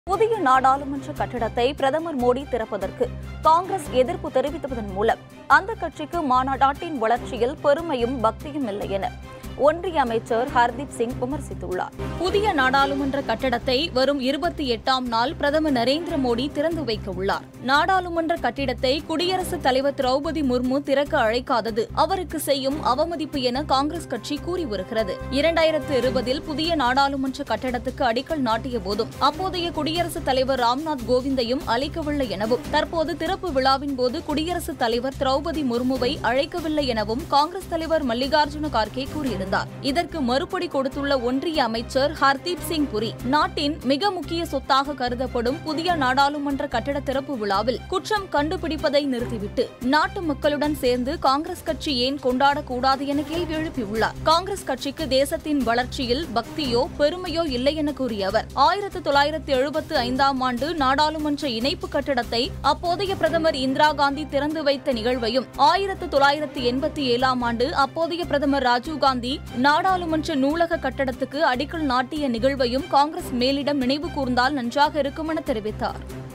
புதிய நாடாளுமன்ற கட்டடத்தை பிரதமர் மோடி திறப்பதற்கு காங்கிரஸ் எதிர்ப்பு தெரிவித்ததன் மூலம் அந்த கட்சிக்கு மாநாட்டின் வளர்ச்சியில் பெருமையும் பக்தியும் இல்லை என ஒன்றிய அமைச்சர் ஹர்தீப் சிங் விமர்சித்துள்ளார் புதிய நாடாளுமன்ற கட்டடத்தை வரும் இருபத்தி எட்டாம் நாள் பிரதமர் நரேந்திர மோடி திறந்து வைக்க உள்ளார் நாடாளுமன்ற கட்டிடத்தை குடியரசுத் தலைவர் திரௌபதி முர்மு திறக்க அழைக்காதது அவருக்கு செய்யும் அவமதிப்பு என காங்கிரஸ் கட்சி கூறி வருகிறது இரண்டாயிரத்து இருபதில் புதிய நாடாளுமன்ற கட்டடத்துக்கு அடிக்கல் நாட்டிய போதும் அப்போதைய குடியரசுத் தலைவர் ராம்நாத் கோவிந்தையும் அழைக்கவில்லை எனவும் தற்போது திறப்பு விழாவின் போது குடியரசுத் தலைவர் திரௌபதி முர்முவை அழைக்கவில்லை எனவும் காங்கிரஸ் தலைவர் மல்லிகார்ஜுன கார்கே கூறியிருந்தார் இதற்கு மறுபடி கொடுத்துள்ள ஒன்றிய அமைச்சர் ஹர்தீப் சிங் புரி நாட்டின் மிக முக்கிய சொத்தாக கருதப்படும் புதிய நாடாளுமன்ற கட்டட திறப்பு விழாவில் குற்றம் கண்டுபிடிப்பதை நிறுத்திவிட்டு நாட்டு மக்களுடன் சேர்ந்து காங்கிரஸ் கட்சி ஏன் கொண்டாடக்கூடாது என கேள்வி எழுப்பியுள்ளார் காங்கிரஸ் கட்சிக்கு தேசத்தின் வளர்ச்சியில் பக்தியோ பெருமையோ இல்லை என கூறிய அவர் ஆயிரத்து தொள்ளாயிரத்து எழுபத்து ஐந்தாம் ஆண்டு நாடாளுமன்ற இணைப்பு கட்டடத்தை அப்போதைய பிரதமர் இந்திரா காந்தி திறந்து வைத்த நிகழ்வையும் ஆயிரத்து தொள்ளாயிரத்து எண்பத்தி ஏழாம் ஆண்டு அப்போதைய பிரதமர் ராஜீவ்காந்தி நாடாளுமன்ற நூலக கட்டடத்துக்கு அடிக்கல் நாட்டிய நிகழ்வையும் காங்கிரஸ் மேலிடம் நினைவு கூர்ந்தால் நன்றாக இருக்கும் என தெரிவித்தார்